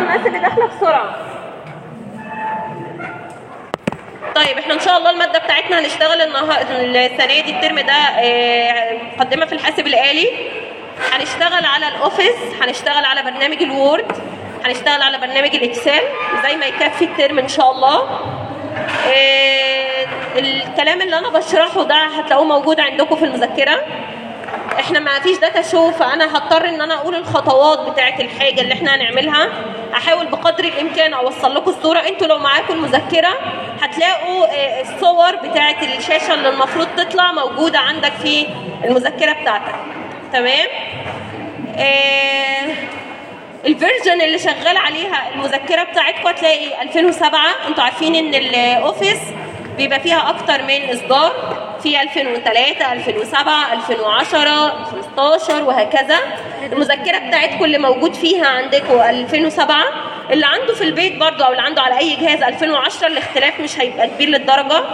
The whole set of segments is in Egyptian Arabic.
الناس اللي داخله بسرعه طيب احنا ان شاء الله الماده بتاعتنا هنشتغل النهارده السنه دي الترم ده آه، مقدمه في الحاسب الالي هنشتغل على الاوفيس هنشتغل على برنامج الوورد هنشتغل على برنامج الاكسل زي ما يكفي الترم ان شاء الله آه، الكلام اللي انا بشرحه ده هتلاقوه موجود عندكم في المذكره احنا ما فيش داتا شو فانا هضطر ان انا اقول الخطوات بتاعه الحاجه اللي احنا هنعملها احاول بقدر الامكان اوصل لكم الصوره انتوا لو معاكم المذكره هتلاقوا آه، الصور بتاعه الشاشه اللي المفروض تطلع موجوده عندك في المذكره بتاعتك تمام آه الفيرجن اللي شغال عليها المذكره بتاعتكم هتلاقي 2007 انتوا عارفين ان الاوفيس بيبقى فيها اكتر من اصدار في 2003 2007 2010 15 وهكذا المذكره بتاعتكم اللي موجود فيها عندكم 2007 اللي عنده في البيت برضه او اللي عنده على اي جهاز 2010 الاختلاف مش هيبقى كبير للدرجه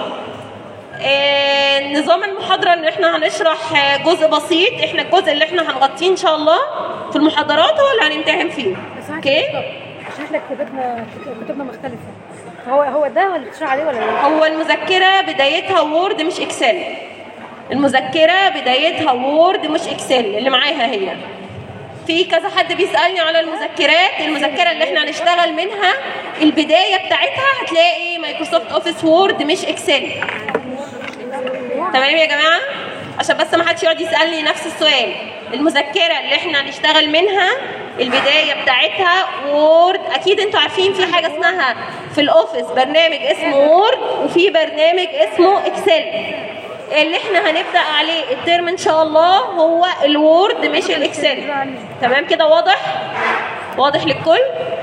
آه، نظام المحاضرة ان احنا هنشرح آه، جزء بسيط احنا الجزء اللي احنا هنغطيه ان شاء الله في المحاضرات هو اللي هنمتحن فيه بس اوكي عشان احنا كتابتنا كتبنا مختلفة هو هو ده ولا بتشرح عليه ولا لا؟ هو المذكرة بدايتها وورد مش اكسل المذكرة بدايتها وورد مش اكسل اللي معاها هي في كذا حد بيسألني على المذكرات المذكرة اللي احنا هنشتغل منها البداية بتاعتها هتلاقي مايكروسوفت اوفيس وورد مش اكسل تمام يا جماعة عشان بس ما حدش يقعد يسألني نفس السؤال المذكرة اللي احنا هنشتغل منها البداية بتاعتها وورد اكيد انتوا عارفين في حاجة اسمها في الاوفيس برنامج اسمه وورد وفي برنامج اسمه اكسل اللي احنا هنبدأ عليه الترم ان شاء الله هو الوورد مش الاكسل تمام كده واضح واضح للكل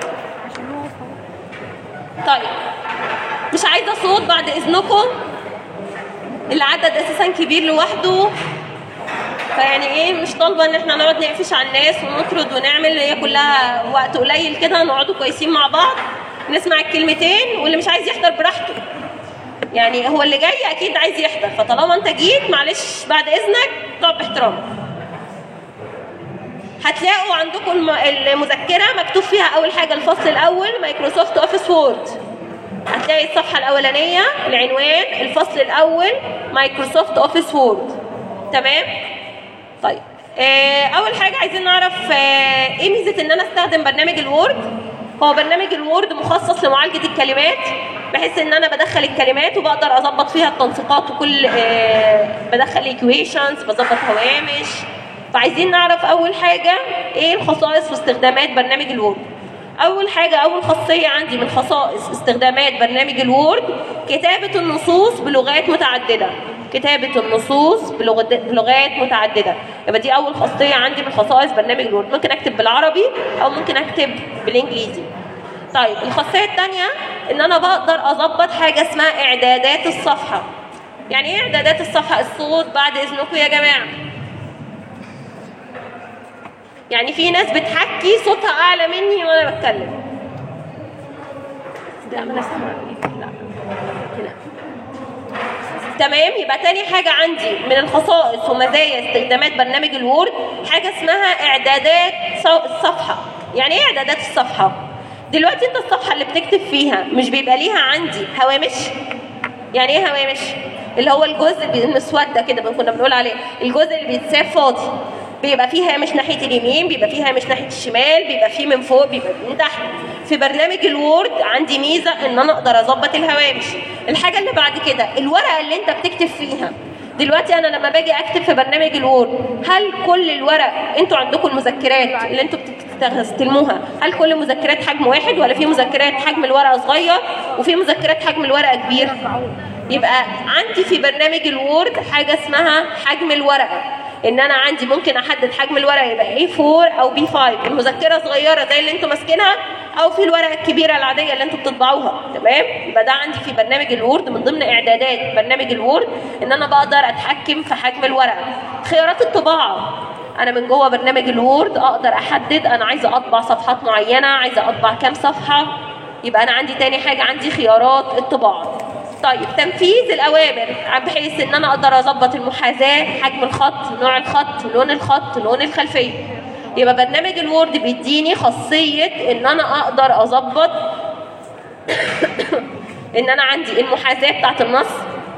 طيب مش عايزة صوت بعد اذنكم العدد اساسا كبير لوحده فيعني ايه مش طالبه ان احنا نقعد نقفش على الناس ونطرد ونعمل هي كلها وقت قليل كده نقعدوا كويسين مع بعض نسمع الكلمتين واللي مش عايز يحضر براحته يعني هو اللي جاي اكيد عايز يحضر فطالما انت جيت معلش بعد اذنك تقعد باحترام هتلاقوا عندكم الم- المذكره مكتوب فيها اول حاجه الفصل الاول مايكروسوفت اوفيس وورد هتلاقي الصفحة الأولانية العنوان الفصل الأول مايكروسوفت أوفيس وورد تمام؟ طيب آه، أول حاجة عايزين نعرف آه، إيه ميزة إن أنا أستخدم برنامج الوورد؟ هو برنامج الوورد مخصص لمعالجة الكلمات بحيث إن أنا بدخل الكلمات وبقدر أظبط فيها التنسيقات وكل آه، بدخل ايكويشنز بظبط هوامش فعايزين نعرف أول حاجة إيه الخصائص واستخدامات برنامج الوورد اول حاجه اول خاصيه عندي من خصائص استخدامات برنامج الوورد كتابه النصوص بلغات متعدده كتابه النصوص بلغت- بلغات متعدده يبقى دي اول خاصيه عندي من خصائص برنامج الوورد ممكن اكتب بالعربي او ممكن اكتب بالانجليزي طيب الخاصيه الثانيه ان انا بقدر اظبط حاجه اسمها اعدادات الصفحه يعني ايه اعدادات الصفحه الصوت بعد اذنكم يا جماعه يعني في ناس بتحكي صوتها اعلى مني وانا بتكلم لا ما أنا سامعة. لا كده. تمام يبقى تاني حاجة عندي من الخصائص ومزايا استخدامات برنامج الوورد حاجة اسمها إعدادات ص- الصفحة يعني إيه إعدادات الصفحة؟ دلوقتي أنت الصفحة اللي بتكتب فيها مش بيبقى ليها عندي هوامش؟ يعني إيه هوامش؟ اللي هو الجزء بي- المسود ده كده كنا بنقول عليه الجزء اللي بيتساب فاضي بيبقى فيه هامش ناحيه اليمين بيبقى فيه هامش ناحيه الشمال بيبقى فيه من فوق بيبقى من تحت في برنامج الوورد عندي ميزه ان انا اقدر اظبط الهوامش الحاجه اللي بعد كده الورقه اللي انت بتكتب فيها دلوقتي انا لما باجي اكتب في برنامج الوورد هل كل الورق انتوا عندكم المذكرات اللي انتوا بتستلموها هل كل مذكرات حجم واحد ولا في مذكرات حجم الورقه صغير وفي مذكرات حجم الورقه كبير يبقى عندي في برنامج الوورد حاجه اسمها حجم الورقه ان انا عندي ممكن احدد حجم الورقه يبقى A4 او B5 المذكره صغيره زي اللي انتوا ماسكينها او في الورقه الكبيره العاديه اللي انتوا بتطبعوها تمام يبقى ده عندي في برنامج الوورد من ضمن اعدادات برنامج الوورد ان انا بقدر اتحكم في حجم الورقه خيارات الطباعه انا من جوه برنامج الوورد اقدر احدد انا عايزه اطبع صفحات معينه عايزه اطبع كام صفحه يبقى انا عندي تاني حاجه عندي خيارات الطباعه طيب تنفيذ الاوامر بحيث ان انا اقدر اظبط المحاذاه حجم الخط نوع الخط لون الخط لون الخلفيه يبقى برنامج الوورد بيديني خاصيه ان انا اقدر اظبط ان انا عندي المحاذاه بتاعت النص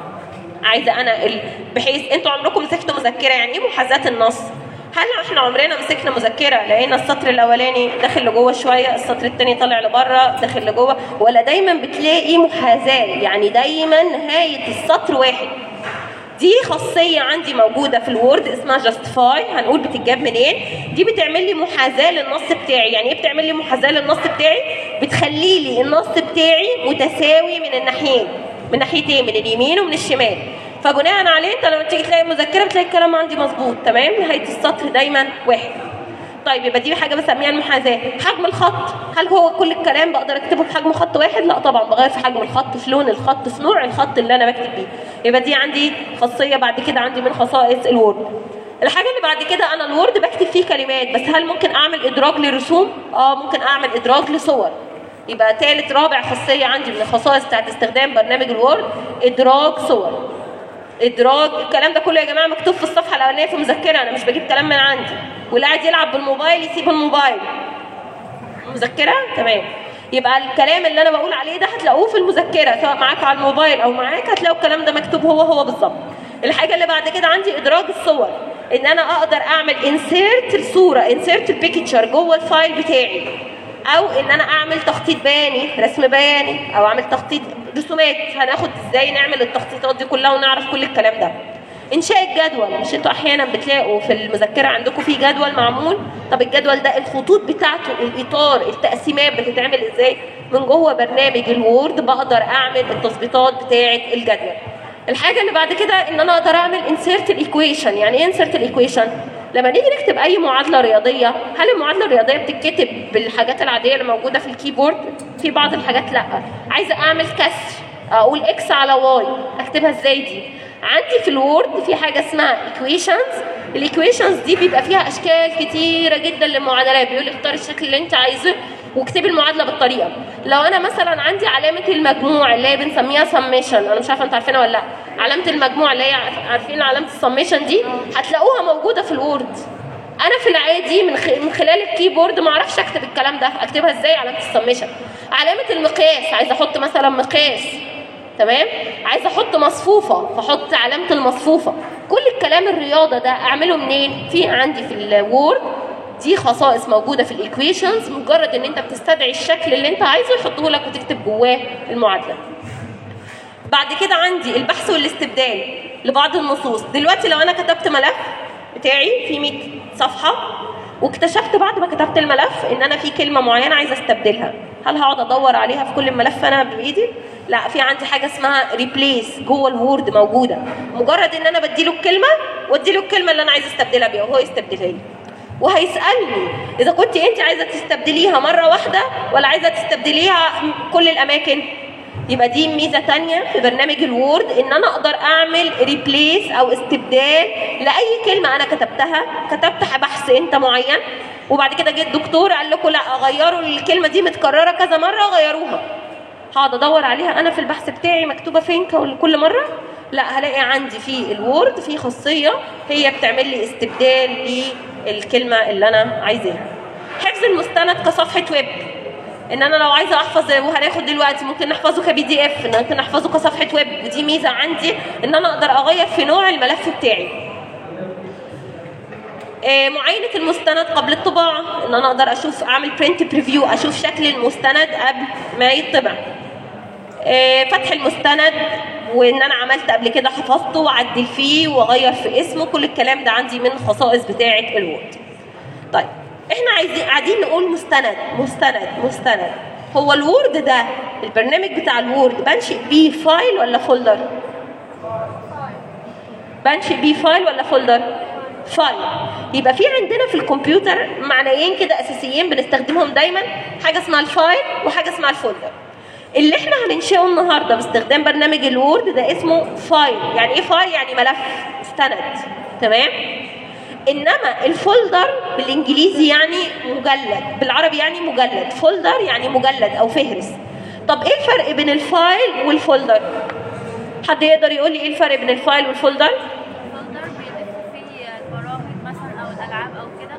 عايزه انا ال... بحيث انتوا عمركم مسكتوا مذكره يعني ايه محاذاه النص هل احنا عمرنا مسكنا مذكره لقينا السطر الاولاني داخل لجوه شويه السطر الثاني طالع لبره داخل لجوه ولا دايما بتلاقي محاذاه يعني دايما نهايه السطر واحد دي خاصية عندي موجودة في الوورد اسمها جاستيفاي هنقول بتتجاب منين دي بتعمل لي محاذاة للنص بتاعي يعني ايه بتعمل لي محاذاة للنص بتاعي بتخلي لي النص بتاعي متساوي من الناحيين من ناحيتين من اليمين ومن الشمال فبناء عليه انت لما تيجي تلاقي مذكرة بتلاقي الكلام عندي مظبوط تمام نهاية السطر دايما واحد طيب يبقى دي حاجه بسميها المحاذاه حجم الخط هل هو كل الكلام بقدر اكتبه في حجم خط واحد لا طبعا بغير في حجم الخط في لون الخط في نوع الخط اللي انا بكتب بيه يبقى دي عندي خاصيه بعد كده عندي من خصائص الوورد الحاجه اللي بعد كده انا الوورد بكتب فيه كلمات بس هل ممكن اعمل ادراج لرسوم اه ممكن اعمل ادراج لصور يبقى ثالث رابع خاصيه عندي من الخصائص بتاعت استخدام برنامج الوورد ادراج صور ادراج الكلام ده كله يا جماعه مكتوب في الصفحه الاولانيه في مذكره انا مش بجيب كلام من عندي واللي قاعد يلعب بالموبايل يسيب الموبايل مذكره تمام يبقى الكلام اللي انا بقول عليه ده هتلاقوه في المذكره سواء معاك على الموبايل او معاك هتلاقوا الكلام ده مكتوب هو هو بالظبط الحاجه اللي بعد كده عندي ادراج الصور ان انا اقدر اعمل انسيرت الصوره انسيرت البيكتشر جوه الفايل بتاعي او ان انا اعمل تخطيط بياني رسم بياني او اعمل تخطيط رسومات هناخد ازاي نعمل التخطيطات دي كلها ونعرف كل الكلام ده انشاء الجدول مش انتوا احيانا بتلاقوا في المذكره عندكم في جدول معمول طب الجدول ده الخطوط بتاعته الاطار التقسيمات بتتعمل ازاي من جوه برنامج الوورد بقدر اعمل التظبيطات بتاعه الجدول الحاجه اللي بعد كده ان انا اقدر اعمل انسيرت الايكويشن يعني ايه انسيرت الايكويشن لما نيجي نكتب اي معادله رياضيه هل المعادله الرياضيه بتتكتب بالحاجات العاديه اللي موجوده في الكيبورد في بعض الحاجات لا عايزه اعمل كسر اقول اكس على واي اكتبها ازاي دي عندي في الوورد في حاجه اسمها ايكويشنز الايكويشنز دي بيبقى فيها اشكال كتيره جدا للمعادلات بيقول لي اختار الشكل اللي انت عايزه واكتبي المعادله بالطريقه لو انا مثلا عندي علامه المجموع اللي هي بنسميها سميشن انا مش عارفه انتوا عارفينها ولا لا علامه المجموع اللي هي عارفين علامه السميشن دي هتلاقوها موجوده في الوورد انا في العادي من خ... من خلال الكيبورد ما اعرفش اكتب الكلام ده اكتبها ازاي علامه السميشن علامه المقياس عايزه احط مثلا مقياس تمام عايزه احط مصفوفه فاحط علامه المصفوفه كل الكلام الرياضه ده اعمله منين في عندي في الوورد دي خصائص موجوده في الايكويشنز مجرد ان انت بتستدعي الشكل اللي انت عايزه يحطه لك وتكتب جواه المعادله بعد كده عندي البحث والاستبدال لبعض النصوص دلوقتي لو انا كتبت ملف بتاعي فيه 100 صفحه واكتشفت بعد ما كتبت الملف ان انا في كلمه معينه عايزه استبدلها هل هقعد ادور عليها في كل الملف انا بايدي لا في عندي حاجه اسمها ريبليس جوه الوورد موجوده مجرد ان انا بديله الكلمه واديله الكلمه اللي انا عايزه استبدلها بيها وهو يستبدلها لي وهيسالني اذا كنت انت عايزه تستبدليها مره واحده ولا عايزه تستبدليها كل الاماكن يبقى دي ميزه تانية في برنامج الوورد ان انا اقدر اعمل ريبليس او استبدال لاي كلمه انا كتبتها كتبت بحث انت معين وبعد كده جه الدكتور قال لكم لا غيروا الكلمه دي متكرره كذا مره غيروها هقعد ادور عليها انا في البحث بتاعي مكتوبه فين كل مره لا هلاقي عندي في الوورد في خاصيه هي بتعمل لي استبدال للكلمه اللي انا عايزاها حفظ المستند كصفحه ويب ان انا لو عايزه احفظ وهناخد دلوقتي ممكن نحفظه كبي دي اف ممكن احفظه كصفحه ويب ودي ميزه عندي ان انا اقدر اغير في نوع الملف بتاعي آه معاينه المستند قبل الطباعه ان انا اقدر اشوف اعمل برنت بريفيو اشوف شكل المستند قبل ما يطبع آه فتح المستند وان انا عملت قبل كده حفظته واعدل فيه واغير في اسمه كل الكلام ده عندي من الخصائص بتاعه الوورد طيب احنا عايزين قاعدين نقول مستند مستند مستند هو الوورد ده البرنامج بتاع الوورد بنشئ بيه فايل ولا فولدر بنشئ بيه فايل ولا فولدر فايل يبقى في عندنا في الكمبيوتر معنيين كده اساسيين بنستخدمهم دايما حاجه اسمها الفايل وحاجه اسمها الفولدر اللي احنا هننشئه النهارده باستخدام برنامج الوورد ده اسمه فايل يعني ايه فايل يعني ملف مستند تمام انما الفولدر بالانجليزي يعني مجلد بالعربي يعني مجلد فولدر يعني مجلد او فهرس طب ايه الفرق بين الفايل والفولدر حد يقدر يقول لي ايه الفرق بين الفايل والفولدر الفولدر بيضيفوا فيه البرامج مثلا او الالعاب او كده اما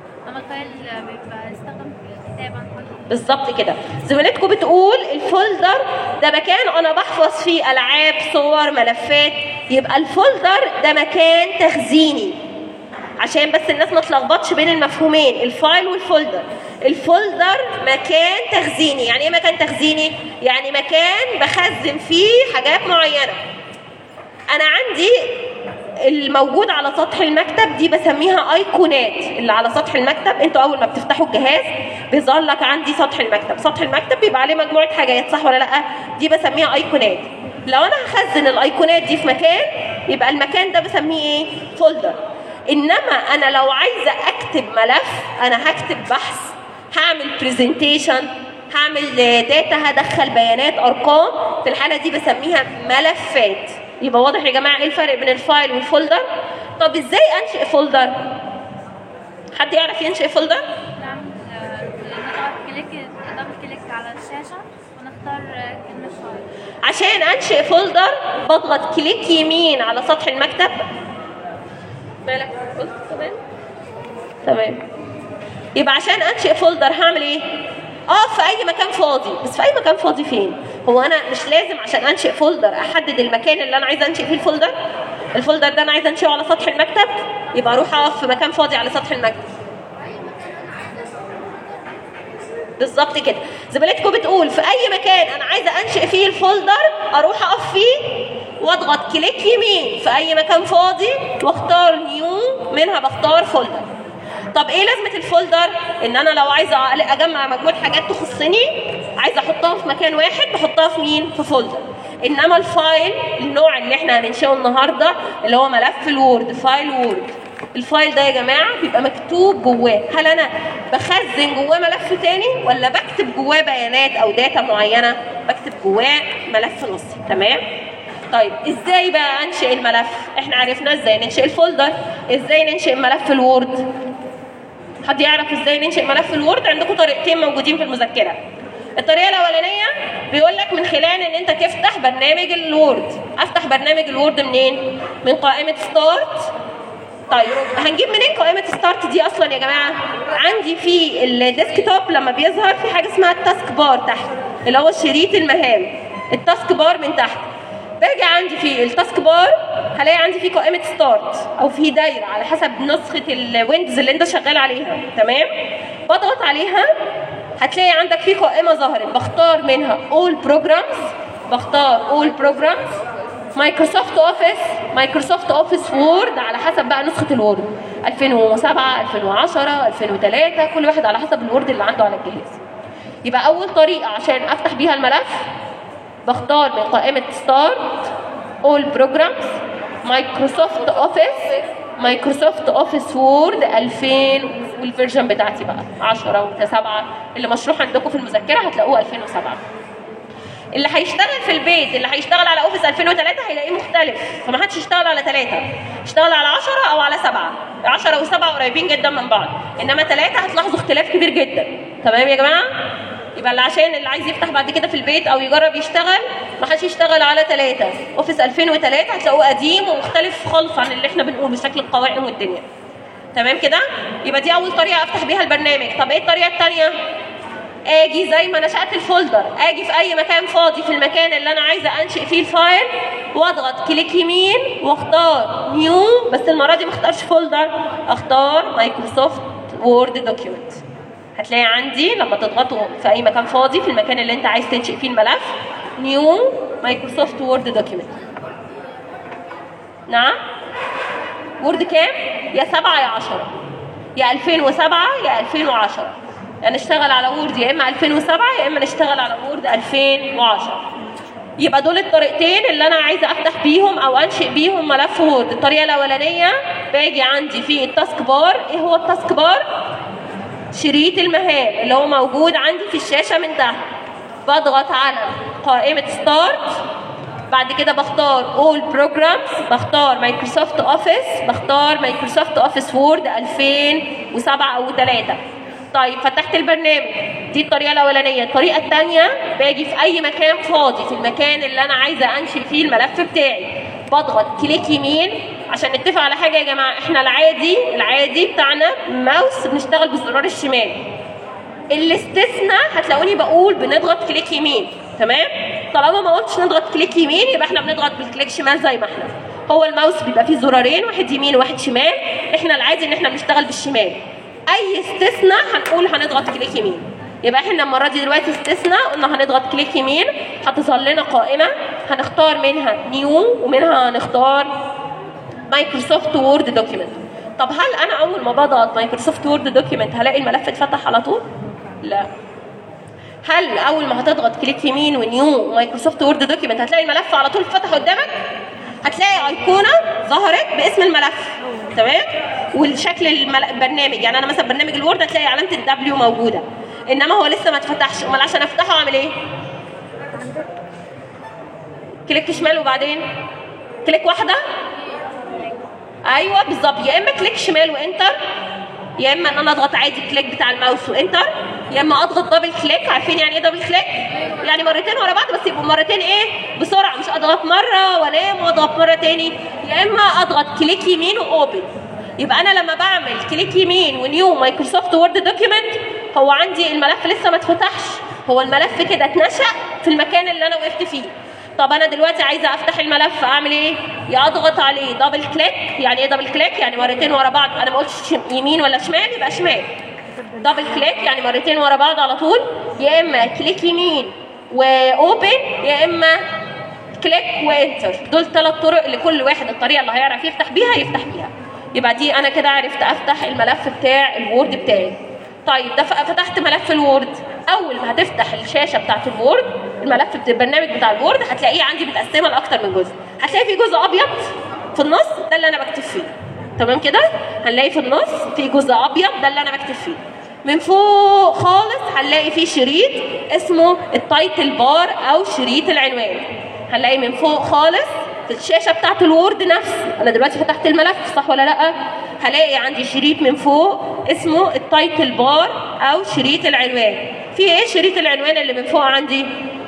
الفايل بيبقى يستخدم في الكتابة بالظبط كده زميلتكم بتقول الفولدر ده مكان انا بحفظ فيه العاب صور ملفات يبقى الفولدر ده مكان تخزيني عشان بس الناس ما تلخبطش بين المفهومين الفايل والفولدر الفولدر مكان تخزيني يعني ايه مكان تخزيني يعني مكان بخزن فيه حاجات معينه انا عندي الموجود على سطح المكتب دي بسميها ايقونات اللي على سطح المكتب انتوا اول ما بتفتحوا الجهاز بيظهر لك عندي سطح المكتب سطح المكتب بيبقى عليه مجموعه حاجات صح ولا لا دي بسميها ايقونات لو انا هخزن الايقونات دي في مكان يبقى المكان ده بسميه ايه فولدر انما انا لو عايزه اكتب ملف انا هكتب بحث هعمل برزنتيشن هعمل داتا هدخل بيانات ارقام في الحاله دي بسميها ملفات يبقى واضح يا جماعه ايه الفرق بين الفايل والفولدر طب ازاي انشئ فولدر حد يعرف ينشئ فولدر نعمل نضغط كليك دبل كليك على الشاشة ونختار كلمة فايل عشان انشئ فولدر بضغط كليك يمين على سطح المكتب مالك قلت تمام تمام يبقى عشان انشئ فولدر هعمل ايه اه في اي مكان فاضي بس في اي مكان فاضي فين هو انا مش لازم عشان انشئ فولدر احدد المكان اللي انا عايزه انشئ فيه الفولدر الفولدر ده انا عايزه انشئه على سطح المكتب يبقى اروح اقف في مكان فاضي على سطح المكتب بالظبط كده زميلتكم بتقول في اي مكان انا عايزه انشئ فيه الفولدر اروح اقف فيه واضغط كليك يمين في اي مكان فاضي واختار نيو منها بختار فولدر طب ايه لازمه الفولدر ان انا لو عايزه اجمع مجموعه حاجات تخصني عايزه احطها في مكان واحد بحطها في مين في فولدر انما الفايل النوع اللي احنا هننشئه النهارده اللي هو ملف الوورد فايل وورد الفايل ده يا جماعه بيبقى مكتوب جواه هل انا بخزن جواه ملف تاني ولا بكتب جواه بيانات او داتا معينه بكتب جواه ملف نصي تمام طيب ازاي بقى انشئ الملف احنا عرفنا ازاي ننشئ الفولدر ازاي ننشئ ملف الوورد حد يعرف ازاي ننشئ ملف الوورد عندكم طريقتين موجودين في المذكره الطريقه الاولانيه بيقول لك من خلال ان انت تفتح برنامج الوورد افتح برنامج الوورد منين من قائمه ستارت طيب هنجيب منين قائمه ستارت دي اصلا يا جماعه عندي في الديسكتوب لما بيظهر في حاجه اسمها التاسك بار تحت اللي هو شريط المهام التاسك بار من تحت باجي عندي في التاسك بار هلاقي عندي في قائمه ستارت او في دايره على حسب نسخه الويندوز اللي انت شغال عليها تمام بضغط عليها هتلاقي عندك في قائمه ظهرت بختار منها all programs بختار all programs مايكروسوفت اوفيس مايكروسوفت اوفيس وورد على حسب بقى نسخه الوورد 2007 2010 2003 كل واحد على حسب الوورد اللي عنده على الجهاز يبقى اول طريقه عشان افتح بيها الملف بختار من قائمه ستارت اول بروجرامز مايكروسوفت اوفيس مايكروسوفت اوفيس وورد 2000 والفيرجن بتاعتي بقى 10 و7 اللي مشروح عندكم في المذكره هتلاقوه 2007 اللي هيشتغل في البيت اللي هيشتغل على اوفيس 2003 هيلاقيه مختلف فما حدش يشتغل على ثلاثة اشتغل على 10 او على سبعة 10 و7 قريبين جدا من بعض انما ثلاثة هتلاحظوا اختلاف كبير جدا تمام يا جماعه يبقى اللي عشان اللي عايز يفتح بعد كده في البيت او يجرب يشتغل ما حدش يشتغل على ثلاثة اوفيس 2003 هتلاقوه قديم ومختلف خالص عن اللي احنا بنقوله بشكل القوائم والدنيا تمام كده يبقى دي اول طريقه افتح بيها البرنامج طب ايه الطريقه الثانيه اجي زي ما نشأت الفولدر اجي في اي مكان فاضي في المكان اللي انا عايزه انشئ فيه الفايل واضغط كليك يمين واختار نيو بس المره دي ما اختارش فولدر اختار مايكروسوفت وورد دوكيومنت هتلاقي عندي لما تضغطوا في اي مكان فاضي في المكان اللي انت عايز تنشئ فيه الملف نيو مايكروسوفت وورد دوكيومنت نعم وورد كام يا 7 يا 10 يا 2007 يا 2010 يعني نشتغل على وورد يا اما 2007 يا اما نشتغل على وورد 2010 يبقى دول الطريقتين اللي انا عايزه افتح بيهم او انشئ بيهم ملف وورد الطريقه الاولانيه باجي عندي في التاسك بار ايه هو التاسك بار شريط المهام اللي هو موجود عندي في الشاشه من تحت بضغط على قائمه ستارت بعد كده بختار all programs بختار مايكروسوفت اوفيس بختار مايكروسوفت اوفيس وورد 2007 او 3 طيب فتحت البرنامج دي الطريقه الاولانيه الطريقه الثانيه باجي في اي مكان فاضي في المكان اللي انا عايزه انشئ فيه الملف بتاعي بضغط كليك يمين عشان نتفق على حاجه يا جماعه احنا العادي العادي بتاعنا ماوس بنشتغل بالزرار الشمال الاستثناء هتلاقوني بقول بنضغط كليك يمين تمام طالما ما قلتش نضغط كليك يمين يبقى احنا بنضغط بالكليك شمال زي ما احنا هو الماوس بيبقى فيه زرارين واحد يمين وواحد شمال احنا العادي ان احنا بنشتغل بالشمال اي استثناء هنقول هنضغط كليك يمين يبقى احنا المره دي دلوقتي استثناء قلنا هنضغط كليك يمين هتظهر لنا قائمه هنختار منها نيو ومنها هنختار مايكروسوفت وورد دوكيمنت طب هل انا اول ما بضغط مايكروسوفت وورد دوكيمنت هلاقي الملف اتفتح على طول لا هل اول ما هتضغط كليك يمين ونيو مايكروسوفت وورد دوكيمنت هتلاقي الملف على طول فتح قدامك هتلاقي ايقونه ظهرت باسم الملف تمام والشكل المل- البرنامج يعني انا مثلا برنامج الوورد هتلاقي علامه الدبليو موجوده انما هو لسه ما اتفتحش امال عشان افتحه اعمل ايه كليك شمال وبعدين كليك واحده ايوه بالظبط يا اما كليك شمال وانتر يا اما ان انا اضغط عادي كليك بتاع الماوس وانتر يا اما اضغط دبل كليك عارفين يعني ايه دبل كليك يعني مرتين ورا بعض بس يبقوا مرتين ايه بسرعه مش اضغط مره وانام واضغط مره تاني يا اما اضغط كليك يمين واوبن يبقى انا لما بعمل كليك يمين ونيو مايكروسوفت وورد دوكيمنت هو عندي الملف لسه ما اتفتحش هو الملف كده اتنشأ في المكان اللي انا وقفت فيه طب انا دلوقتي عايزه افتح الملف اعمل ايه يا اضغط عليه دبل كليك يعني ايه دبل كليك يعني مرتين ورا بعض انا ما قلتش شم- يمين ولا شمال يبقى شمال دبل كليك يعني مرتين ورا بعض على طول يا اما كليك يمين واوبن يا اما كليك وانتر دول ثلاث طرق لكل واحد الطريقه اللي هيعرف يفتح بيها يفتح بيها يبقى دي انا كده عرفت افتح الملف بتاع الوورد بتاعي طيب ده ف- فتحت ملف الوورد اول ما هتفتح الشاشه بتاعت الوورد الملف بتاع البرنامج بتاع الوورد هتلاقيه عندي متقسمه لاكتر من جزء هتلاقي في جزء ابيض في النص ده اللي انا بكتب فيه تمام كده هنلاقي في النص في جزء ابيض ده اللي انا بكتب فيه من فوق خالص هنلاقي في شريط اسمه التايتل بار او شريط العنوان هنلاقي من فوق خالص في الشاشه بتاعت الوورد نفسه انا دلوقتي فتحت الملف صح ولا لا هلاقي عندي شريط من فوق اسمه التايتل بار او شريط العنوان في ايه شريط العنوان اللي من فوق عندي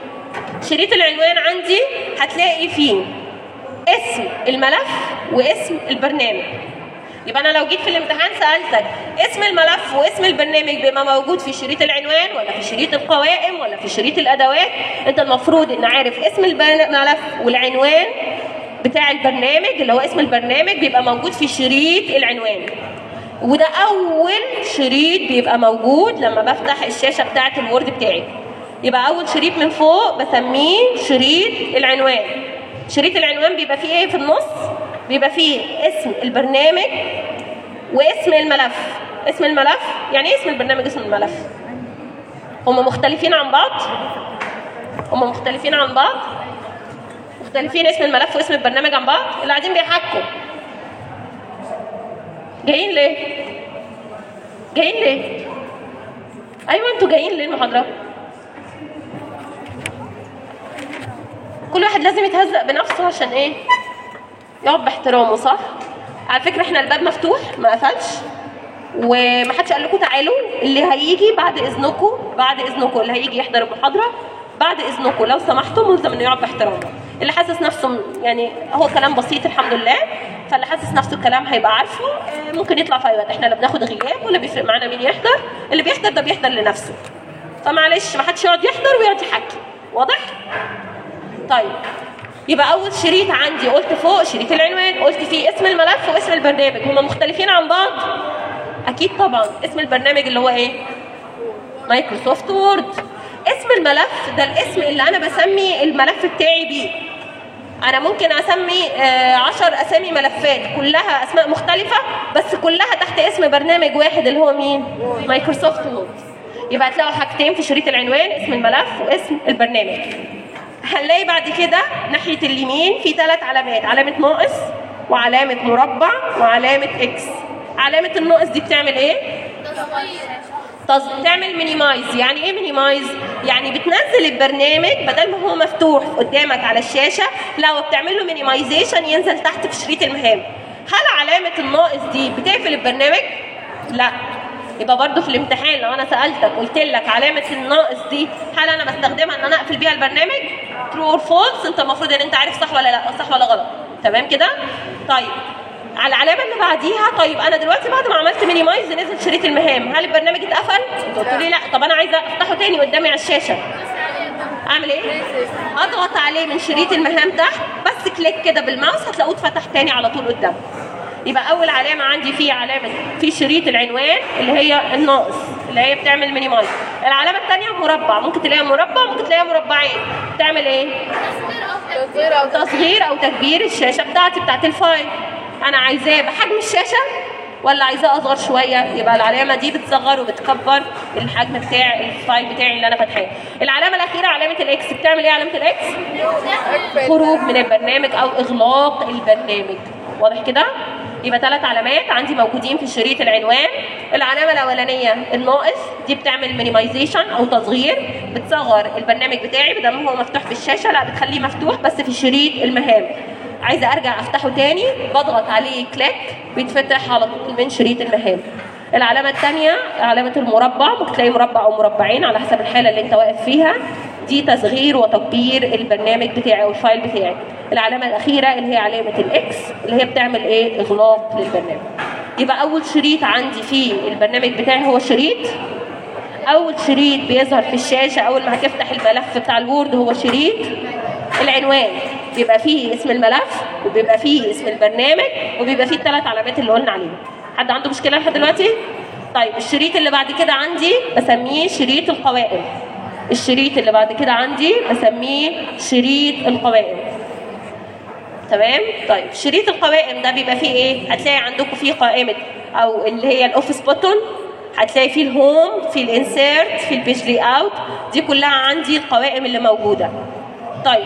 شريط العنوان عندي هتلاقي فيه اسم الملف واسم البرنامج يبقى انا لو جيت في الامتحان سالتك اسم الملف واسم البرنامج بيبقى موجود في شريط العنوان ولا في شريط القوائم ولا في شريط الادوات انت المفروض ان عارف اسم البر- الملف والعنوان بتاع البرنامج اللي هو اسم البرنامج بيبقى موجود في شريط العنوان وده اول شريط بيبقى موجود لما بفتح الشاشه بتاعه الوورد بتاعي يبقى اول شريط من فوق بسميه شريط العنوان شريط العنوان بيبقى فيه ايه في النص بيبقى فيه اسم البرنامج واسم الملف اسم الملف يعني ايه اسم البرنامج اسم الملف هما مختلفين عن بعض هما مختلفين عن بعض مختلفين اسم الملف واسم البرنامج عن بعض اللي قاعدين بيحكوا جايين ليه جايين ليه ايوه انتوا جايين ليه المحاضره كل واحد لازم يتهزق بنفسه عشان ايه يقعد باحترامه صح على فكره احنا الباب مفتوح ما قفلش ومحدش قال لكم تعالوا اللي هيجي بعد اذنكم بعد اذنكم اللي هيجي يحضر المحاضره بعد اذنكم لو سمحتم ملزم انه يقعد باحترامه اللي حاسس نفسه م- يعني هو كلام بسيط الحمد لله فاللي حاسس نفسه الكلام هيبقى عارفه آه، ممكن يطلع في اي وقت احنا لا بناخد غياب ولا بيفرق معانا مين يحضر اللي بيحضر ده بيحضر لنفسه فمعلش ما حدش يقعد يحضر ويقعد يحكي واضح طيب يبقى اول شريط عندي قلت فوق شريط العنوان قلت فيه اسم الملف واسم البرنامج هما مختلفين عن بعض اكيد طبعا اسم البرنامج اللي هو ايه مايكروسوفت وورد اسم الملف ده الاسم اللي انا بسمي الملف بتاعي بيه انا ممكن اسمي آه، عشر اسامي ملفات كلها اسماء مختلفه بس كلها تحت اسم برنامج واحد اللي هو مين مايكروسوفت وورد يبقى هتلاقوا حاجتين في شريط العنوان اسم الملف واسم البرنامج هنلاقي بعد كده ناحيه اليمين في ثلاث علامات علامه ناقص وعلامه مربع وعلامه اكس علامه الناقص دي بتعمل ايه تص- تعمل مينيمايز يعني ايه مينيمايز يعني بتنزل البرنامج بدل ما هو مفتوح قدامك على الشاشه لو بتعمل له مينيمايزيشن ينزل تحت في شريط المهام هل علامه الناقص دي بتقفل البرنامج لا يبقى برضو في الامتحان لو انا سالتك قلت لك علامه الناقص دي هل انا بستخدمها ان انا اقفل بيها البرنامج ترو اور فولس انت المفروض ان انت عارف صح ولا لا صح ولا غلط تمام كده طيب على العلامه اللي بعديها طيب انا دلوقتي بعد ما عملت مينيمايز نزل شريط المهام هل البرنامج اتقفل انتوا قلتوا لي لا طب انا عايزه افتحه تاني قدامي على الشاشه اعمل ايه اضغط عليه من شريط المهام تحت بس كليك كده بالماوس هتلاقوه اتفتح تاني على طول قدام يبقى اول علامه عندي فيه علامه في شريط العنوان اللي هي الناقص اللي هي بتعمل مينيمايز العلامه الثانيه مربع ممكن تلاقيها مربع ممكن تلاقيها مربعين بتعمل ايه تصغير او تصغير او تكبير الشاشه بتاعتي بتاعت الفايل انا عايزاه بحجم الشاشه ولا عايزاه اصغر شويه يبقى العلامه دي بتصغر وبتكبر الحجم بتاع الفايل بتاعي اللي انا فاتحاه العلامه الاخيره علامه الاكس بتعمل ايه علامه الاكس خروج من البرنامج او اغلاق البرنامج واضح كده يبقى ثلاث علامات عندي موجودين في شريط العنوان العلامه الاولانيه الناقص دي بتعمل مينيمايزيشن او تصغير بتصغر البرنامج بتاعي بدل ما هو مفتوح في الشاشه لا بتخليه مفتوح بس في شريط المهام عايزه ارجع افتحه تاني بضغط عليه كليك بيتفتح على طول من شريط المهام العلامة الثانية علامة المربع ممكن تلاقي مربع أو مربعين على حسب الحالة اللي أنت واقف فيها دي تصغير وتكبير البرنامج بتاعي أو الفايل بتاعي العلامة الأخيرة اللي هي علامة الإكس اللي هي بتعمل إيه إغلاق للبرنامج يبقى أول شريط عندي في البرنامج بتاعي هو شريط أول شريط بيظهر في الشاشة أول ما هتفتح الملف بتاع الوورد هو شريط العنوان بيبقى فيه اسم الملف وبيبقى فيه اسم البرنامج وبيبقى فيه الثلاث علامات اللي قلنا عليهم حد عنده مشكله لحد دلوقتي طيب الشريط اللي بعد كده عندي بسميه شريط القوائم الشريط اللي بعد كده عندي بسميه شريط القوائم تمام طيب شريط القوائم ده بيبقى فيه ايه هتلاقي عندكم فيه قائمه او اللي هي الاوفيس بوتون هتلاقي فيه الهوم في الانسيرت في البيج لي اوت دي كلها عندي القوائم اللي موجوده طيب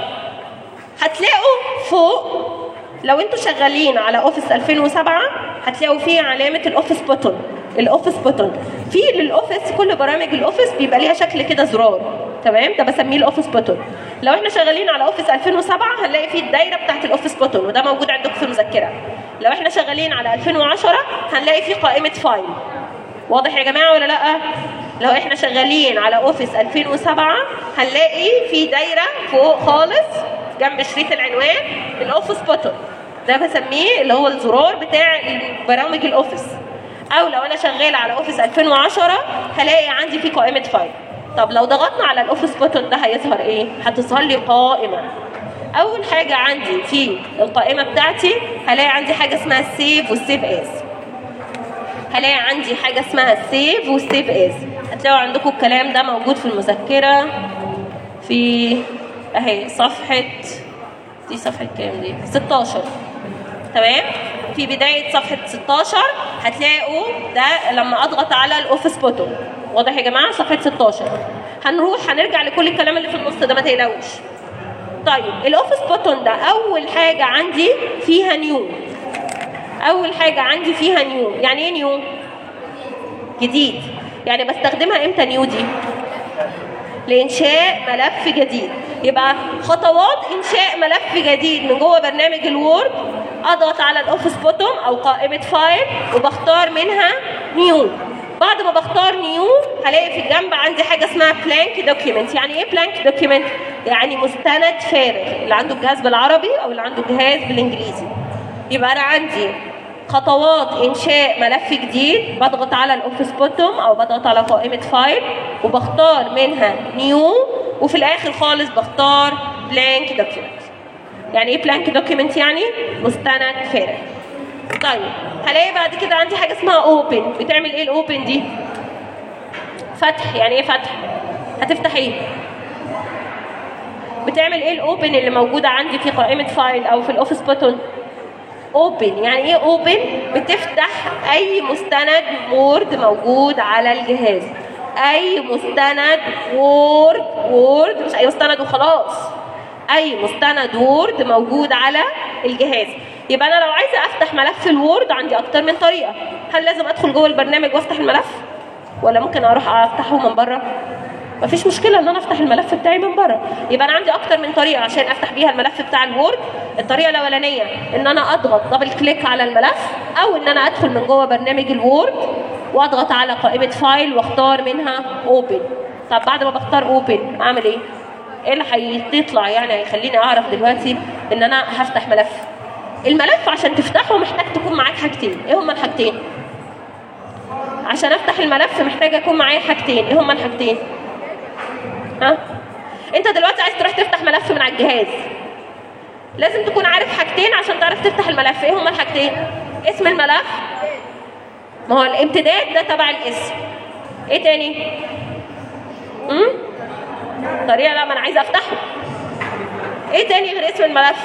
هتلاقوا فوق لو انتوا شغالين على اوفيس 2007 هتلاقوا فيه علامه الاوفيس بوتون الاوفيس بوتون في للاوفيس كل برامج الاوفيس بيبقى ليها شكل كده زرار تمام ده بسميه الاوفيس بوتون لو احنا شغالين على اوفيس 2007 هنلاقي فيه الدايره بتاعت الاوفيس بوتون وده موجود عندكم في المذكره لو احنا شغالين على 2010 هنلاقي فيه قائمه فايل واضح يا جماعه ولا لا لو احنا شغالين على اوفيس 2007 هنلاقي في دايره فوق خالص جنب شريط العنوان الاوفيس بوتون ده بسميه اللي هو الزرار بتاع برامج الاوفيس او لو انا شغاله على اوفيس 2010 هلاقي عندي في قائمه فايل طب لو ضغطنا على الاوفيس بوتون ده هيظهر ايه هتظهر لي قائمه اول حاجه عندي في القائمه بتاعتي هلاقي عندي حاجه اسمها السيف والسيف اس هلاقي عندي حاجه اسمها السيف والسيف اس هتلاقوا عندكم الكلام ده موجود في المذكره في اهي صفحه دي صفحه كام دي 16 تمام في بدايه صفحه 16 هتلاقوا ده لما اضغط على الاوفيس بوتون واضح يا جماعه صفحه 16 هنروح هنرجع لكل الكلام اللي في النص ده ما تقلقوش طيب الاوفيس بوتون ده اول حاجه عندي فيها نيو اول حاجه عندي فيها نيو يعني ايه نيو جديد يعني بستخدمها امتى نيو دي لانشاء ملف جديد يبقى خطوات انشاء ملف جديد من جوه برنامج الوورد اضغط على الاوفيس بوتوم او قائمه فايل وبختار منها نيو بعد ما بختار نيو هلاقي في الجنب عندي حاجه اسمها بلانك دوكيمنت يعني ايه بلانك دوكيمنت يعني مستند فارغ اللي عنده الجهاز بالعربي او اللي عنده الجهاز بالانجليزي يبقى انا عندي خطوات انشاء ملف جديد بضغط على الاوفيس بوتوم او بضغط على قائمه فايل وبختار منها نيو وفي الاخر خالص بختار بلانك دوكيمنت يعني ايه بلانك دوكيمنت يعني مستند فارغ طيب هلاقي بعد كده عندي حاجه اسمها اوبن بتعمل ايه الاوبن دي فتح يعني ايه فتح هتفتح ايه بتعمل ايه الاوبن اللي موجوده عندي في قائمه فايل او في الاوفيس بوتون اوبن يعني ايه اوبن بتفتح اي مستند وورد موجود على الجهاز اي مستند وورد وورد مش اي مستند وخلاص اي مستند وورد موجود على الجهاز يبقى انا لو عايزه افتح ملف الوورد عندي اكتر من طريقه هل لازم ادخل جوه البرنامج وافتح الملف ولا ممكن اروح افتحه من بره مفيش مشكله ان انا افتح الملف بتاعي من بره يبقى انا عندي اكتر من طريقه عشان افتح بيها الملف بتاع الوورد الطريقه الاولانيه ان انا اضغط دبل كليك على الملف او ان انا ادخل من جوه برنامج الوورد واضغط على قائمه فايل واختار منها اوبن طب بعد ما بختار اوبن اعمل ايه ايه اللي هيطلع يعني هيخليني اعرف دلوقتي ان انا هفتح ملف الملف عشان تفتحه محتاج تكون معاك حاجتين ايه هما الحاجتين عشان افتح الملف محتاج يكون معايا حاجتين ايه هما الحاجتين ها انت دلوقتي عايز تروح تفتح ملف من على الجهاز لازم تكون عارف حاجتين عشان تعرف تفتح الملف ايه هما الحاجتين اسم الملف ما هو الامتداد ده تبع الاسم ايه تاني امم طريقه لا ما انا عايزه افتحه ايه تاني غير اسم الملف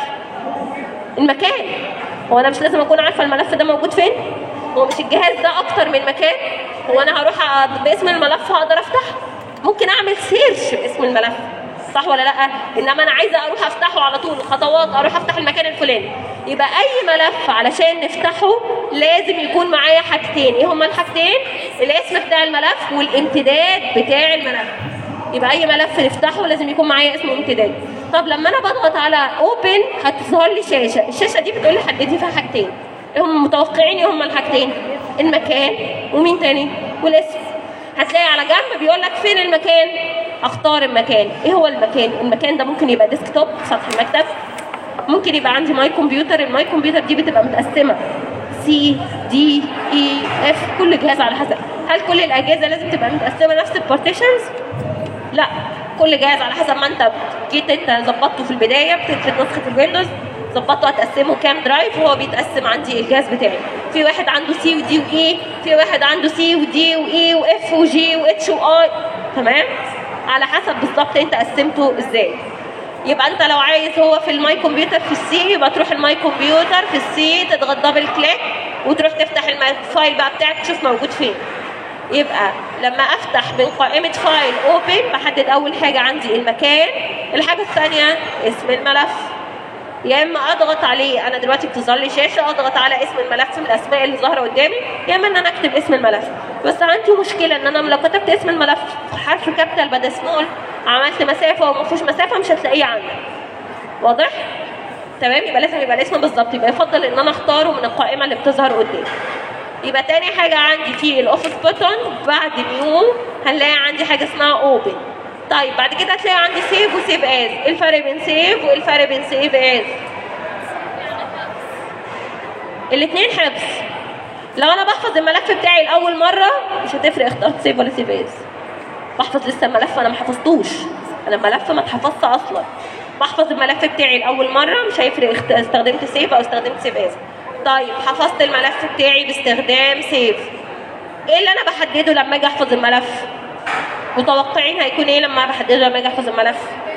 المكان هو انا مش لازم اكون عارفه الملف ده موجود فين هو مش الجهاز ده اكتر من مكان هو انا هروح أ- باسم الملف هقدر افتحه ممكن اعمل سيرش باسم الملف صح ولا لا انما انا عايزه اروح افتحه على طول خطوات اروح افتح المكان الفلاني يبقى اي ملف علشان نفتحه لازم يكون معايا حاجتين ايه هما الحاجتين الاسم بتاع الملف والامتداد بتاع الملف يبقى اي ملف نفتحه لازم يكون معايا اسمه امتداد طب لما انا بضغط على اوبن هتظهر لي شاشه الشاشه دي بتقول لي حددي فيها حاجتين إيه هم متوقعين ايه هما الحاجتين المكان ومين تاني والاسم هتلاقي على جنب بيقول لك فين المكان اختار المكان ايه هو المكان المكان ده ممكن يبقى ديسكتوب سطح المكتب ممكن يبقى عندي ماي كمبيوتر الماي كمبيوتر دي بتبقى متقسمه سي دي اي اف كل جهاز على حسب هل كل الاجهزه لازم تبقى متقسمه نفس البارتيشنز لا كل جهاز على حسب ما انت جيت انت ظبطته في البدايه بتفرد نسخه الويندوز ظبطته هتقسمه كام درايف وهو بيتقسم عندي الجهاز بتاعي في واحد عنده سي ودي واي في واحد عنده سي ودي واي واف وجي واتش واي تمام على حسب بالظبط انت قسمته ازاي يبقى انت لو عايز هو في الماي كمبيوتر في السي يبقى تروح الماي كمبيوتر في السي تضغط دبل كليك وتروح تفتح الم- الفايل بقى بتاعك تشوف موجود فين يبقى لما افتح من قائمه فايل اوبن بحدد اول حاجه عندي المكان الحاجه الثانيه اسم الملف يا اما اضغط عليه انا دلوقتي بتظهر لي شاشه اضغط على اسم الملف من الاسماء اللي ظاهره قدامي يا اما ان انا اكتب اسم الملف بس عندي مشكله ان انا لو كتبت اسم الملف حرف كابيتال بدل سمول عملت مسافه وما فيهوش مسافه مش هتلاقيه عندك واضح تمام يبقى لازم يبقى الاسم بالظبط يبقى يفضل ان انا اختاره من القائمه اللي بتظهر قدامي يبقى تاني حاجة عندي في الاوفيس بوتون بعد نيو هنلاقي عندي حاجة اسمها اوبن طيب بعد كده هتلاقي عندي سيف وسيف از ايه الفرق بين سيف وايه الفرق بين سيف از الاثنين حفظ لو انا بحفظ الملف بتاعي لاول مره مش هتفرق اخترت سيف ولا سيف از بحفظ لسه الملف انا ما حفظتوش انا الملف ما اتحفظش اصلا بحفظ الملف بتاعي لاول مره مش هيفرق اخت- استخدمت سيف او استخدمت سيف از طيب حفظت الملف بتاعي باستخدام سيف ايه اللي انا بحدده لما اجي احفظ الملف متوقعين هيكون ايه لما بحدده لما اجي احفظ الملف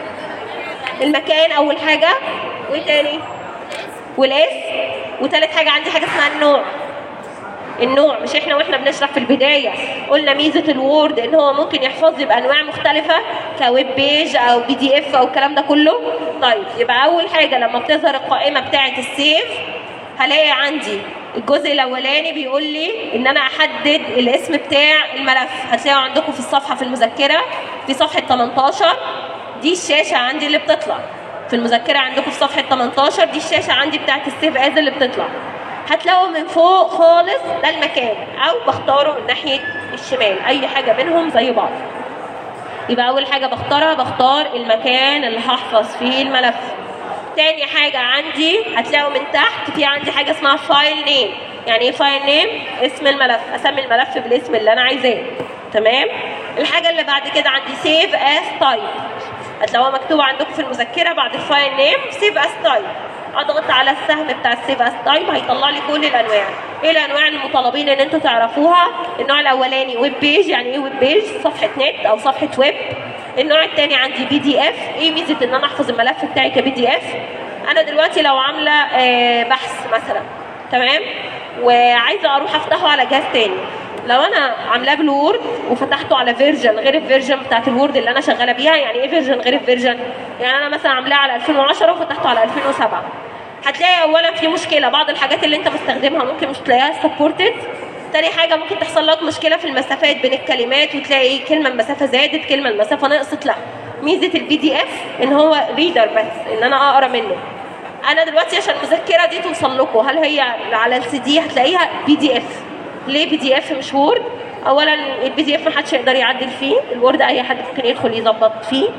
المكان اول حاجه وايه تاني والاس وتالت حاجه عندي حاجه اسمها النوع النوع مش احنا واحنا بنشرح في البدايه قلنا ميزه الوورد ان هو ممكن يحفظ لي بانواع مختلفه كويب بيج او بي دي اف او الكلام ده كله طيب يبقى اول حاجه لما بتظهر القائمه بتاعه السيف هلاقي عندي الجزء الاولاني بيقول لي ان انا احدد الاسم بتاع الملف هتلاقوا عندكم في الصفحه في المذكره في صفحه 18 دي الشاشه عندي اللي بتطلع في المذكره عندكم في صفحه 18 دي الشاشه عندي بتاعه السيف از اللي بتطلع هتلاقوا من فوق خالص ده المكان او بختاره من ناحيه الشمال اي حاجه منهم زي بعض يبقى اول حاجه بختارها بختار المكان اللي هحفظ فيه الملف تاني حاجة عندي هتلاقوا من تحت في عندي حاجة اسمها فايل نيم يعني ايه فايل نيم اسم الملف اسمي الملف بالاسم اللي انا عايزاه تمام الحاجة اللي بعد كده عندي سيف اس تايب هتلاقوها مكتوبة عندكم في المذكرة بعد الفايل نيم سيف اس تايب اضغط على السهم بتاع السيف اس تايب هيطلع لي كل الانواع ايه الانواع المطالبين ان انتوا تعرفوها النوع الاولاني ويب بيج يعني ايه ويب بيج صفحة نت او صفحة ويب النوع الثاني عندي بي دي اف ايه ميزه ان انا احفظ الملف بتاعي كبي دي اف انا دلوقتي لو عامله آه، بحث مثلا تمام وعايزه اروح افتحه على جهاز تاني لو انا عاملاه بالوورد وفتحته على فيرجن غير الفيرجن بتاعت الوورد اللي انا شغاله بيها يعني ايه فيرجن غير الفيرجن يعني انا مثلا عاملاه على 2010 وفتحته على 2007 هتلاقي اولا في مشكله بعض الحاجات اللي انت مستخدمها ممكن مش تلاقيها سبورتد تاني حاجة ممكن تحصل لك مشكلة في المسافات بين الكلمات وتلاقي كلمة المسافة زادت كلمة المسافة نقصت لا ميزة البي دي اف ان هو ريدر بس ان انا اقرا منه انا دلوقتي عشان المذكرة دي توصل لكم هل هي على السي دي هتلاقيها بي دي اف ليه بي دي اف مش وورد اولا البي دي اف محدش يقدر يعدل فيه الوورد اي حد ممكن يدخل يظبط فيه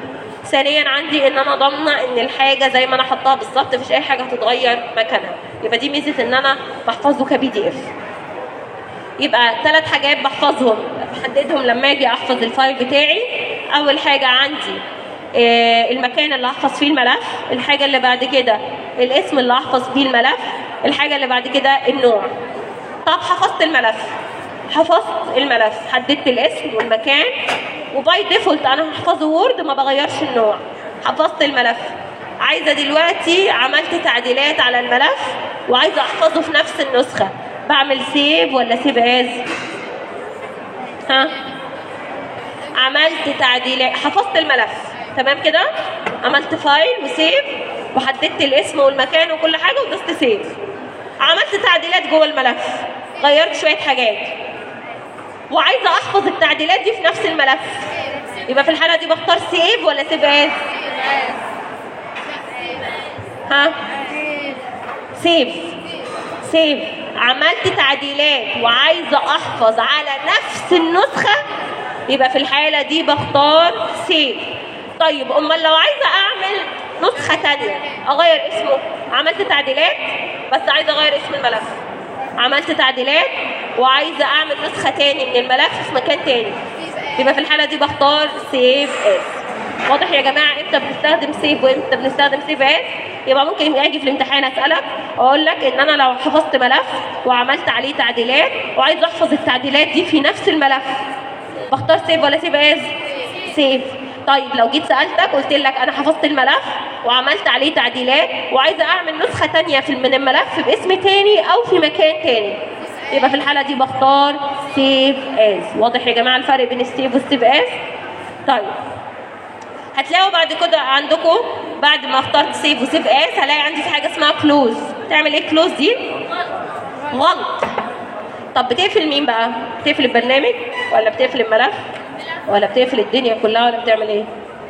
ثانيا عندي ان انا ضامنه ان الحاجه زي ما انا حطاها بالظبط مفيش اي حاجه هتتغير مكانها يبقى دي ميزه ان انا بحفظه كبي دي اف يبقى ثلاث حاجات بحفظهم بحددهم لما اجي احفظ الفايل بتاعي اول حاجه عندي آه، المكان اللي هحفظ فيه الملف الحاجه اللي بعد كده الاسم اللي هحفظ فيه الملف الحاجه اللي بعد كده النوع طب حفظت الملف حفظت الملف حددت الاسم والمكان وباي ديفولت انا هحفظه وورد ما بغيرش النوع حفظت الملف عايزه دلوقتي عملت تعديلات على الملف وعايزه احفظه في نفس النسخه بعمل سيف ولا سيف از ها عملت تعديلات حفظت الملف تمام كده عملت فايل وسيف وحددت الاسم والمكان وكل حاجه ودوست سيف عملت تعديلات جوه الملف غيرت شويه حاجات وعايزه احفظ التعديلات دي في نفس الملف يبقى في الحاله دي بختار سيف ولا سيف از ها سيف سيف عملت تعديلات وعايزه احفظ على نفس النسخه يبقى في الحاله دي بختار سيف طيب امال لو عايزه اعمل نسخه تانية اغير اسمه عملت تعديلات بس عايزه اغير اسم الملف عملت تعديلات وعايزه اعمل نسخه تاني من الملف في مكان تاني يبقى في الحاله دي بختار سيف اس واضح يا جماعه امتى بنستخدم سيف وامتى بنستخدم سيف اس يبقى ممكن اجي في الامتحان اسالك اقول لك ان انا لو حفظت ملف وعملت عليه تعديلات وعايز احفظ التعديلات دي في نفس الملف بختار سيف ولا سيف از سيف طيب لو جيت سالتك قلت لك انا حفظت الملف وعملت عليه تعديلات وعايزه اعمل نسخه تانية في من الملف باسم تاني او في مكان تاني يبقى في الحاله دي بختار سيف از واضح يا جماعه الفرق بين السيف والسيف از طيب هتلاقوا بعد كده عندكم بعد ما اخترت سيف وسيف اس هلاقي عندي في حاجه اسمها كلوز تعمل ايه كلوز دي غلط طب بتقفل مين بقى بتقفل البرنامج ولا بتقفل الملف ولا بتقفل الدنيا كلها ولا بتعمل ايه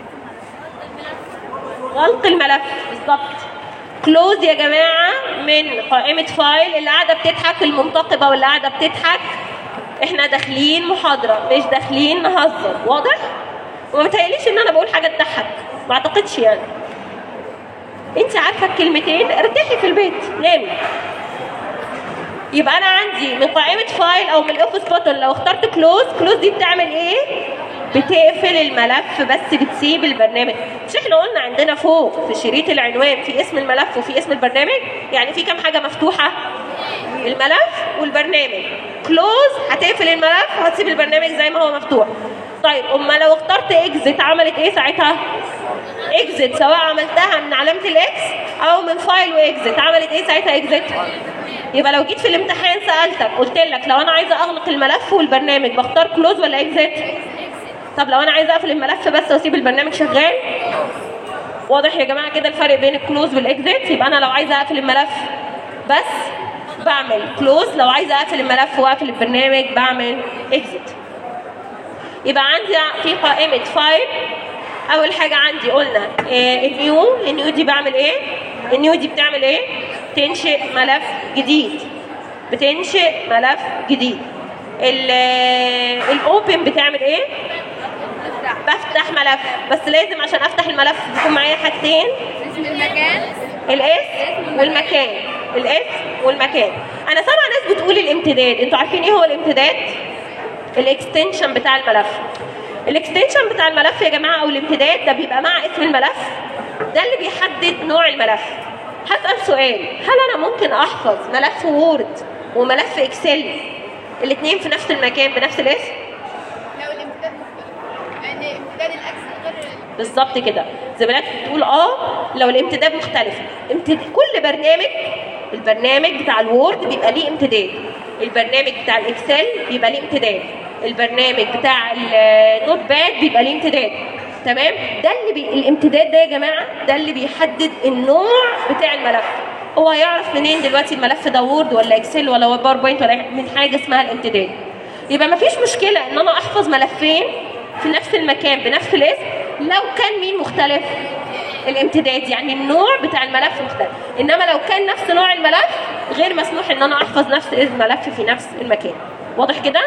غلق الملف بالظبط كلوز يا جماعه من قائمه فايل اللي قاعده بتضحك المنتقبه واللي قاعده بتضحك احنا داخلين محاضره مش داخلين نهزر واضح وما بتهيأليش ان انا بقول حاجه تضحك ما اعتقدش يعني انت عارفه الكلمتين ارتاحي في البيت نامي يبقى انا عندي من قائمه فايل او من الاوفيس بوتن لو اخترت كلوز كلوز دي بتعمل ايه بتقفل الملف بس بتسيب البرنامج مش احنا قلنا عندنا فوق في شريط العنوان في اسم الملف وفي اسم البرنامج يعني في كام حاجه مفتوحه الملف والبرنامج كلوز هتقفل الملف وهتسيب البرنامج زي ما هو مفتوح طيب اما لو اخترت اكزit عملت ايه ساعتها اكزit سواء عملتها من علامه الاكس او من فايل واكزت عملت ايه ساعتها اكزت يبقى لو جيت في الامتحان سالتك قلت لك لو انا عايزه اغلق الملف والبرنامج بختار كلوز ولا اكزت طب لو انا عايزه اقفل الملف بس واسيب البرنامج شغال واضح يا جماعه كده الفرق بين الكلوز والاكزت يبقى انا لو عايزه اقفل الملف بس بعمل كلوز لو عايزه اقفل الملف واقفل البرنامج بعمل اكزت يبقى عندي في قائمه فايل اول حاجه عندي قلنا آه، النيو النيو دي بعمل ايه النيو دي بتعمل ايه تنشئ ملف جديد بتنشئ ملف جديد الاوبن بتعمل ايه بفتح ملف بس لازم عشان افتح الملف يكون معايا حاجتين اسم المكان الاسم والمكان الاسم والمكان انا سامعه ناس بتقول الامتداد انتوا عارفين ايه هو الامتداد الاكستنشن بتاع الملف الاكستنشن بتاع الملف يا جماعه او الامتداد ده بيبقى مع اسم الملف ده اللي بيحدد نوع الملف هسال سؤال هل انا ممكن احفظ ملف وورد وملف اكسل الاثنين في نفس المكان بنفس الاسم لو الامتداد مختلف لان امتداد الاكس غير بالظبط كده زميلاتك بتقول اه لو الامتداد مختلف امتد... كل برنامج البرنامج بتاع الوورد بيبقى ليه امتداد البرنامج بتاع الاكسل بيبقى ليه امتداد البرنامج بتاع النوت باد بيبقى ليه امتداد تمام ده اللي بي... الامتداد ده يا جماعه ده اللي بيحدد النوع بتاع الملف هو هيعرف منين دلوقتي الملف ده وورد ولا اكسل ولا باوربوينت ولا أي- من حاجه اسمها الامتداد يبقى مفيش مشكله ان انا احفظ ملفين في نفس المكان بنفس الاسم لو كان مين مختلف الامتداد يعني النوع بتاع الملف مختلف انما لو كان نفس نوع الملف غير مسموح ان انا احفظ نفس الملف في نفس المكان واضح كده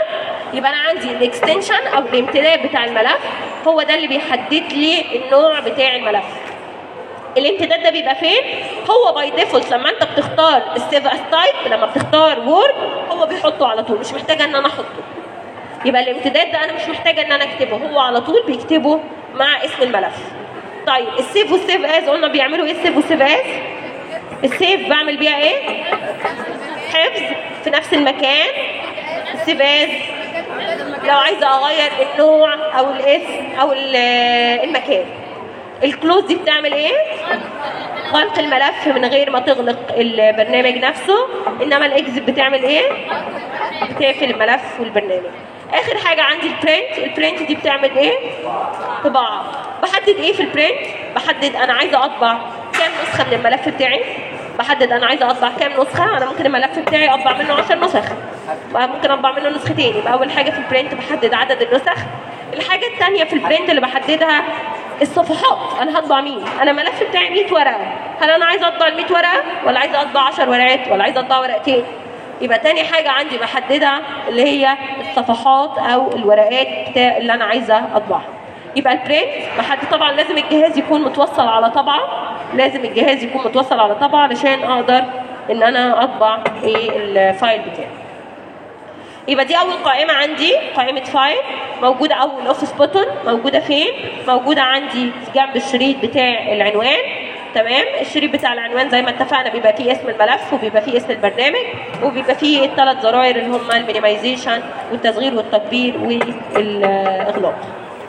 يبقى انا عندي الاكستنشن او الامتداد بتاع الملف هو ده اللي بيحدد لي النوع بتاع الملف الامتداد ده بيبقى فين هو باي ديفولت لما انت بتختار السيف اس تايب لما بتختار وورد هو بيحطه على طول مش محتاجه ان انا احطه يبقى الامتداد ده انا مش محتاجه ان انا اكتبه هو على طول بيكتبه مع اسم الملف طيب السيف والسيف از قلنا بيعملوا ايه السيف والسيف از السيف بعمل بيها ايه حفظ في نفس المكان السيف از لو عايزه اغير النوع او الاسم او ال- المكان الكلوز دي بتعمل ايه غلق الملف من غير ما تغلق البرنامج نفسه انما الاكزit بتعمل ايه بتقفل الملف والبرنامج اخر حاجه عندي البرنت البرنت دي بتعمل ايه طباعه بحدد ايه في البرنت بحدد انا عايزه اطبع كام نسخه من الملف بتاعي بحدد انا عايزه اطبع كام نسخه انا ممكن الملف بتاعي اطبع منه 10 نسخ ممكن اطبع منه نسختين يبقى اول حاجه في البرنت بحدد عدد النسخ الحاجه الثانيه في البرنت اللي بحددها الصفحات انا هطبع مين انا الملف بتاعي 100 ورقه هل انا عايزه اطبع ال 100 ورقه ولا عايزه اطبع 10 ورقات ولا عايزه اطبع ورقتين يبقى تاني حاجة عندي بحددها اللي هي الصفحات أو الورقات بتاع اللي أنا عايزة أطبعها. يبقى البرنت بحدد طبعا لازم الجهاز يكون متوصل على طبعة لازم الجهاز يكون متوصل على طبعة علشان أقدر إن أنا أطبع إيه الفايل بتاعي. يبقى دي اول قائمه عندي قائمه فايل موجوده اول اوفيس بوتون موجوده فين موجوده عندي جنب الشريط بتاع العنوان تمام الشريط بتاع العنوان زي ما اتفقنا بيبقى فيه اسم الملف وبيبقى فيه اسم البرنامج وبيبقى فيه الثلاث زراير اللي هم المينيمايزيشن والتصغير والتكبير والاغلاق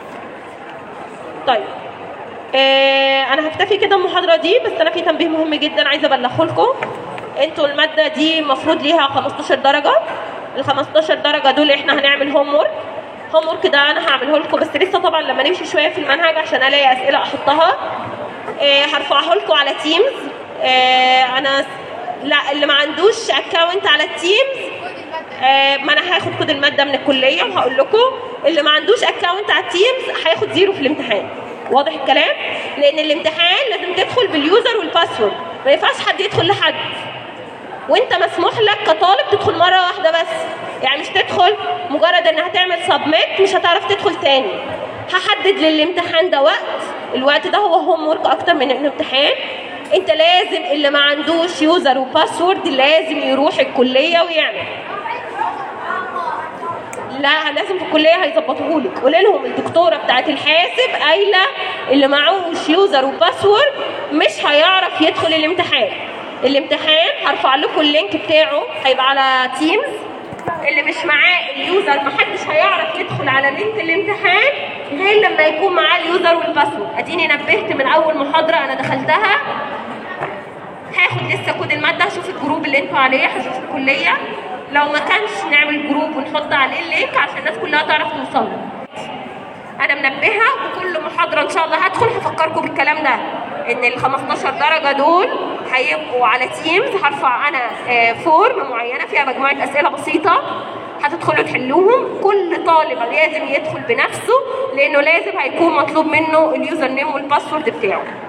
طيب آه انا هكتفي كده المحاضره دي بس انا في تنبيه مهم جدا عايزه ابلغه لكم انتوا الماده دي المفروض ليها 15 درجه ال 15 درجه دول احنا هنعمل هوم ورك هوم ورك ده انا هعمله لكم بس لسه طبعا لما نمشي شويه في المنهج عشان الاقي اسئله احطها آه هرفعها لكم على تيمز آه انا لا اللي ما عندوش اكونت على التيمز آه ما انا هاخد كود الماده من الكليه وهقول لكم اللي ما عندوش اكونت على التيمز هياخد زيرو في الامتحان واضح الكلام لان الامتحان لازم تدخل باليوزر والباسورد ما ينفعش حد يدخل لحد وانت مسموح لك كطالب تدخل مره واحده بس يعني مش تدخل مجرد ان هتعمل سبميت مش هتعرف تدخل تاني هحدد للامتحان ده وقت الوقت ده هو هوم ورك اكتر من انه امتحان انت لازم اللي ما عندوش يوزر وباسورد لازم يروح الكليه ويعمل لا لازم في الكليه هيظبطوه لك قولي لهم الدكتوره بتاعت الحاسب قايله اللي معهوش يوزر وباسورد مش هيعرف يدخل الامتحان الامتحان هرفع لكم اللينك بتاعه هيبقى على تيمز اللي مش معاه اليوزر محدش هيعرف يدخل على لينك الامتحان غير لما يكون معاه اليوزر والباسورد اديني نبهت من اول محاضره انا دخلتها هاخد لسه كود الماده هشوف الجروب اللي انتوا عليه هشوف الكليه لو ما كانش نعمل جروب ونحط عليه اللينك عشان الناس كلها تعرف توصل له انا منبهه وكل محاضره ان شاء الله هدخل هفكركم بالكلام ده ان ال 15 درجه دول هيبقوا على تيمز هرفع انا آه، فورم معينه فيها مجموعه اسئله بسيطه هتدخلوا تحلوهم كل طالب لازم يدخل بنفسه لانه لازم هيكون مطلوب منه اليوزر نيم والباسورد بتاعه